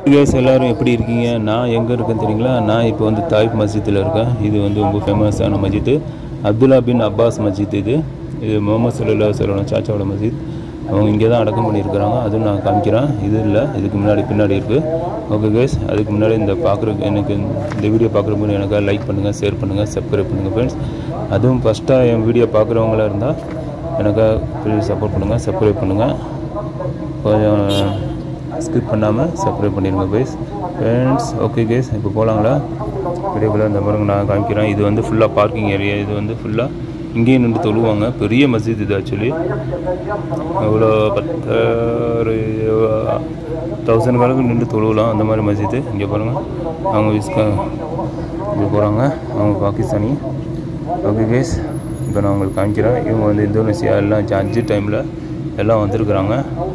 case எல்லோரும் எப்படி இருக்கீங்க நான் எங்கே இருக்கேன்னு தெரியுங்களா நான் இப்போ வந்து தாயிப் மஸ்ஜித்தில் இருக்கேன் இது வந்து ரொம்ப ஃபேமஸான மஸ்ஜித் அப்துல்லா பின் அப்பாஸ் மஸ்ஜித் இது இது முகமது சல்லா சொல்லணும் சாச்சாவோட மஸ்ஜித் அவங்க இங்கே தான் அடக்கம் பண்ணியிருக்கிறாங்க அதுவும் நான் காமிக்கிறேன் இது இல்லை இதுக்கு முன்னாடி பின்னாடி இருக்குது ஓகே கேஸ் அதுக்கு முன்னாடி இந்த பார்க்குற எனக்கு இந்த வீடியோ பார்க்குறப்போ எனக்கு லைக் பண்ணுங்கள் ஷேர் பண்ணுங்கள் சப்ஸ்கிரைப் பண்ணுங்கள் ஃப்ரெண்ட்ஸ் அதுவும் ஃபஸ்ட்டாக என் வீடியோ பார்க்குறவங்களா இருந்தால் எனக்கு ப்ளீஸ் சப்போர்ட் பண்ணுங்கள் சப்ஸ்கிரைப் பண்ணுங்கள் கொஞ்சம் ஸ்கிப் பண்ணாமல் சப்ஸ்கிரைப் பண்ணிடுங்க கைஸ் ஃப்ரெண்ட்ஸ் ஓகே கைஸ் இப்போ போகலாங்களா வீடியோக்குள்ளே இந்த பாருங்க நான் காமிக்கிறேன் இது வந்து ஃபுல்லாக பார்க்கிங் ஏரியா இது வந்து ஃபுல்லாக இங்கேயும் நின்று தொழுவாங்க பெரிய மஸ்ஜித் இது ஆக்சுவலி எவ்வளோ பத்தாறு தௌசண்ட் கணக்கு நின்று தொழுவலாம் அந்த மாதிரி மஸ்ஜித்து இங்கே பாருங்கள் அவங்க விஸ்கா இங்கே போகிறாங்க அவங்க பாகிஸ்தானி ஓகே கேஸ் இப்போ நான் உங்களுக்கு காமிக்கிறேன் இவங்க வந்து இந்தோனேசியா எல்லாம் அஞ்சு டைமில் எல்லாம் வந்திருக்கிறாங்க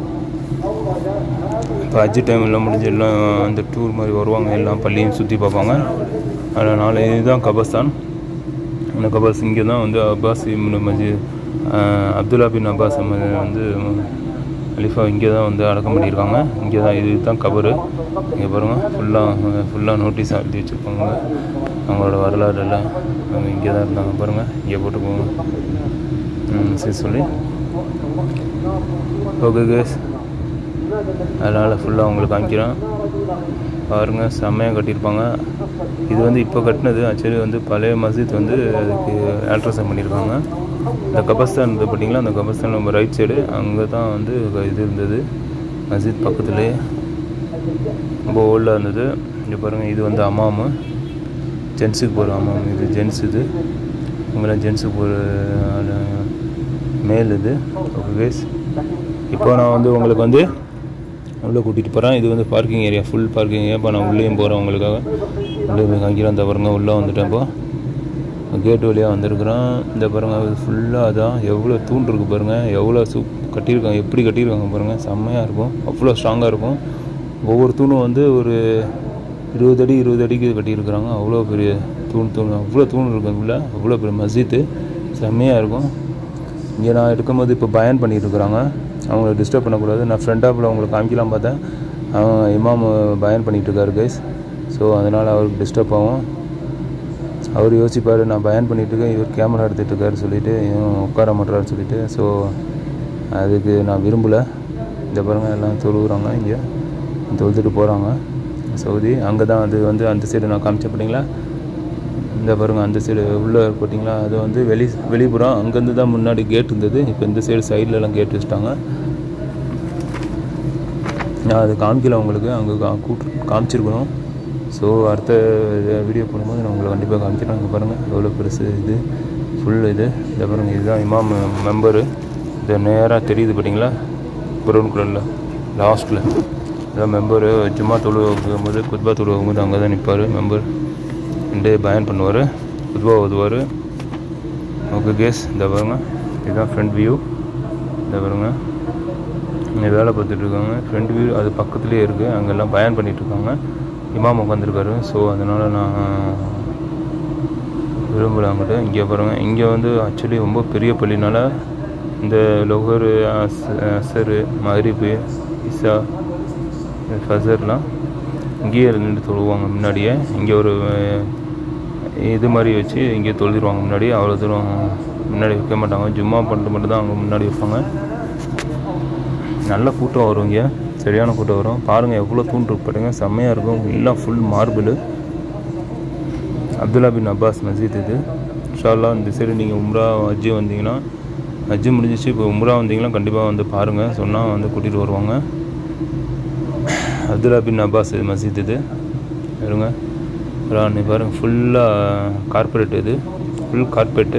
இப்போ அஜி டைம் எல்லாம் முடிஞ்சு எல்லாம் அந்த டூர் மாதிரி வருவாங்க எல்லாம் பள்ளியும் சுற்றி பார்ப்பாங்க அதனால் இதுதான் கபஸ்தான் அந்த கபாஸ் இங்கே தான் வந்து Abbas Ibn Majid Abdullah bin Abbas வந்து அலிஃபா இங்கே தான் வந்து அடக்கம் பண்ணியிருக்காங்க இங்கே தான் இது தான் கபரு இங்கே பாருங்கள் ஃபுல்லாக ஃபுல்லாக நோட்டீஸ் எழுதி வச்சுருப்பாங்க அவங்களோட வரலாறு எல்லாம் அவங்க இங்கே தான் இருந்தாங்க பாருங்கள் இங்கே போட்டு போங்க ம், சரி சொல்லி ஓகே கேஸ் அதனால் ஃபுல்லாக உங்களுக்கு காமிக்கிறேன் பாருங்கள் செம்மையாக கட்டியிருப்பாங்க இது வந்து இப்போ கட்டினது ஆக்சுவலி வந்து பழைய மஸ்ஜித் வந்து அதுக்கு ஆல்ட்ரேஷன் பண்ணியிருக்காங்க இந்த கபஸ்தான் இருந்தது பார்த்தீங்களா அந்த கபஸ்தான் நம்ம ரைட் சைடு அங்கே தான் வந்து இது இருந்தது மஸ்ஜித் பக்கத்துலேயே ரொம்ப ஓல்டாக இருந்தது இங்கே பாருங்கள் இது வந்து அம்மாமு ஜென்ஸுக்கு போகிற அம்மாம் இது ஜென்ஸ் இது இவங்களாம் ஜென்ஸுக்கு போகிற மேல் இது ஓகே கேஸ் இப்போ நான் வந்து உங்களுக்கு வந்து உள்ளே கூட்டிகிட்டு போகிறேன் இது வந்து parking area full parking area இப்போ நான் உள்ளேயும் போகிறேன் உங்களுக்காக உள்ளே போய் காமிக்கிறேன் இந்த பாருங்க உள்ளே வந்துட்டேன் இப்போ கேட் வழியாக வந்திருக்கிறேன் இந்த பாருங்க அது ஃபுல்லாக அதான் எவ்வளோ தூண் இருக்குது பாருங்கள் எவ்வளோ சூப் கட்டியிருக்காங்க எப்படி கட்டியிருக்காங்க பாருங்கள் செம்மையாக இருக்கும் அவ்வளோ ஸ்ட்ராங்காக இருக்கும் ஒவ்வொரு தூணும் வந்து ஒரு இருபது அடி இருபது அடிக்கு கட்டியிருக்கிறாங்க அவ்வளோ பெரிய தூண் தூண் அவ்வளோ தூண் இருக்கும் உள்ள அவ்வளோ பெரிய மஸ்ஜித்து செம்மையாக இருக்கும் இங்கே நான் எடுக்கும்போது இப்போ பயன் பண்ணிட்டு இருக்கிறாங்க அவங்கள டிஸ்டர்ப் பண்ணக்கூடாது நான் ஃப்ரெண்டாப்பில் அவங்களுக்கு காமிக்கலாம் பார்த்தேன் அவன் இமாம் பயன் பண்ணிகிட்டு இருக்காரு கைஸ் ஸோ அதனால் அவருக்கு டிஸ்டர்ப் ஆகும் அவர் யோசிப்பார் நான் பயன் பண்ணிட்டு இருக்கேன் இவர் கேமரா எடுத்துகிட்டு இருக்காரு சொல்லிட்டு இவன் உட்கார மாட்டாரு சொல்லிட்டு ஸோ அதுக்கு நான் விரும்பலை இந்த பாருங்கள் எல்லாம் தொழுகிறாங்க இங்கே தொழுதுட்டு போகிறாங்க சவுதி அங்கே தான் அது வந்து அந்த சைடு நான் காமிச்சேன் பார்த்தீங்களா இந்த பாருங்க அந்த சைடு உள்ளே பார்த்தீங்களா அது வந்து வெளி வெளிப்புறம் அங்கேருந்து தான் முன்னாடி கேட் இருந்தது இப்போ இந்த சைடு சைட்லலாம் கேட் வச்சுட்டாங்க நான் அது காமிக்கல உங்களுக்கு அங்கே கா கூட்டு காமிச்சிருக்கணும் ஸோ அடுத்த வீடியோ போடும்போது நான் உங்களை கண்டிப்பாக காமிக்கிறேன் அங்கே பாருங்கள் எவ்வளோ பெருசு இது ஃபுல் இது இந்த பாருங்கள் இதுதான் இமாம் மெம்பரு இது நேராக தெரியுது பார்த்தீங்களா ப்ரௌன் கலரில் லாஸ்ட்டில் இதான் மெம்பரு சும்மா தொழுவும் போது குத்பா தொழுவும் போது அங்கே தான் நிற்பார் மெம்பர் ரெண்டு பயன் பண்ணுவார் குத்பா ஓதுவார் ஓகே கேஸ் இந்த பாருங்க இதுதான் ஃப்ரண்ட் வியூ இந்த பாருங்க இங்கே வேலை பார்த்துட்டு இருக்காங்க ஃப்ரண்ட் வியூ அது பக்கத்துலேயே இருக்குது அங்கெல்லாம் பயன் பண்ணிட்டு இருக்காங்க இமாம் உட்காந்துருக்காரு ஸோ அதனால் நான் விரும்பல அங்கிட்ட இங்கே பாருங்கள் இங்கே வந்து ஆக்சுவலி ரொம்ப பெரிய பள்ளினால இந்த லொஹர் அசரு மஹரிப்பு இசா ஃபசர்லாம் இங்கேயே நின்று தொழுவாங்க முன்னாடியே இங்கே ஒரு அஹ், இது மாதிரி வச்சு இங்கே தொழுதுருவாங்க முன்னாடி அவ்வளோ தூரம் முன்னாடி வைக்க மாட்டாங்க ஜும்மா பண்ணிட்டு மட்டும் தான் அங்கே முன்னாடி வைப்பாங்க நல்ல கூட்டம் வரும் இங்கே சரியான கூட்டம் வரும் பாருங்கள் எவ்வளோ தூண் இருக்கு பாருங்க செம்மையாக இருக்கும் எல்லாம் full marble Abdullah bin Abbas மஸ்ஜித் இது இன்ஷால்லா இந்த சைடு நீங்கள் உம்ரா ஹஜ்ஜி வந்தீங்கன்னா ஹஜ்ஜி முடிஞ்சிச்சு இப்போ உம்ரா வந்தீங்கன்னா கண்டிப்பாக வந்து பாருங்கள் சொன்னால் வந்து கூட்டிகிட்டு வருவாங்க அப்துல்லா பின் அப்பாஸ் இது மஸ்ஜித் இது இருங்க ராணி பாருங்கள் ஃபுல்லாக கார்பரேட் இது ஃபுல் கார்பெட்டு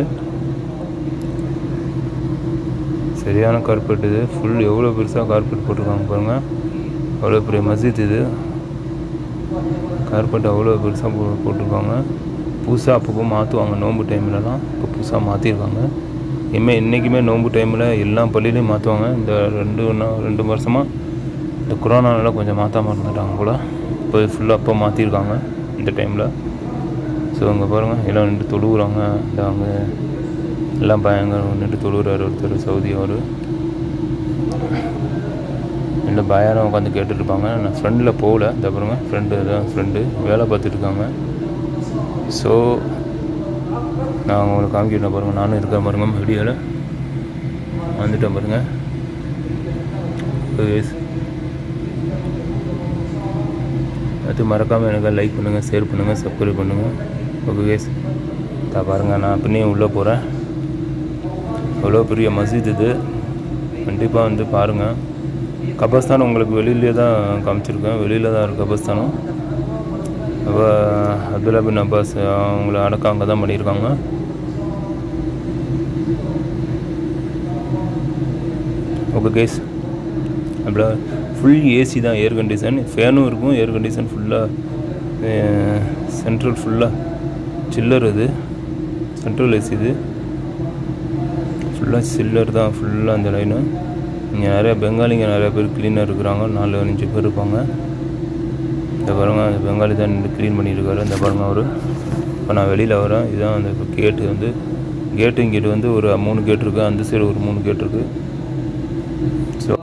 சரியான கார்பெட் இது ஃபுல் எவ்வளோ பெருசாக கார்பெட் போட்டிருக்காங்க பாருங்கள் அவ்வளோ பெரிய மஸ்ஜித் இது கார்பெட் அவ்வளோ பெருசாக போ போட்டிருக்காங்க புதுசாக அப்பப்போ மாற்றுவாங்க நோன்பு டைம்லலாம் இப்போ புதுசாக மாற்றிருக்காங்க இனிமேல் இன்றைக்குமே நோன்பு டைமில் எல்லா பள்ளியிலையும் மாற்றுவாங்க இந்த ரெண்டு நா- ரெண்டு வருஷமாக இந்த கொரோனானால கொஞ்சம் மாற்றாமல் இருந்துட்டாங்க போல் இப்போ ஃபுல்லாக அப்போ மாற்றிருக்காங்க இந்த டைமில் ஸோ அங்கே பாருங்கள் எல்லாம் நின்று தொழுவுறாங்க இந்த அங்கே எல்லாம் பயங்கர நின்று தொழுகிறாரு ஒருத்தர் சவுதி அவர் இல்லை பயாரம் உட்காந்து கேட்டுட்ருப்பாங்க நான் ஃப்ரெண்டில் போகல இந்த பாருங்க ஃப்ரெண்டு தான் ஃப்ரெண்டு வேலை பார்த்துட்டு இருக்காங்க ஸோ நான் உங்களுக்கு காமிக்கிறேன் பாருங்கள் நானும் இருக்கேன் பாருங்க வீடியோவில் வந்துட்டேன் பாருங்க அது மறக்காமல் எனக்கு லைக் பண்ணுங்கள் ஷேர் பண்ணுங்கள் சப்ஸ்கிரைப் பண்ணுங்கள் ஓகே கேஸ் தான் பாருங்கள் நான் பின்னையும் உள்ளே போகிறேன் அவ்வளோ பெரிய மஸ்ஜித் இது கண்டிப்பாக வந்து பாருங்கள் கபஸ்தான் உங்களுக்கு வெளியிலே தான் காமிச்சிருக்கேன் வெளியில் தான் இருக்குது கபஸ்தானம் அப்போ அப்துல்லா பின் அப்பாஸ் அவங்கள அடக்கம் அங்கே தான் பண்ணியிருக்காங்க ஓகே கேஸ் அப்படியே ஃபுல் ஏசி தான் ஏர் கண்டிஷன் ஃபேனும் இருக்கும் ஏர் கண்டிஷன் ஃபுல்லாக சென்ட்ரல் ஃபுல்லாக சில்லர் இது சென்ட்ரல் ஏசி இது ஃபுல்லாக சில்லர் தான் ஃபுல்லாக அந்த லைனு இங்கே நிறையா பெங்காலிங்க நிறையா பேர் க்ளீனாக இருக்கிறாங்க நாலு அஞ்சு பேர் இருப்பாங்க இந்த பாருங்க அந்த பெங்காலி தான் நின்று க்ளீன் பண்ணியிருக்காரு இந்த பாருங்க அவர் இப்போ நான் வெளியில் வரேன் இதுதான் அந்த கேட்டு வந்து கேட்டு இங்கிட்டு வந்து ஒரு மூணு கேட் இருக்குது அந்த சைடு ஒரு மூணு கேட் இருக்குது ஸோ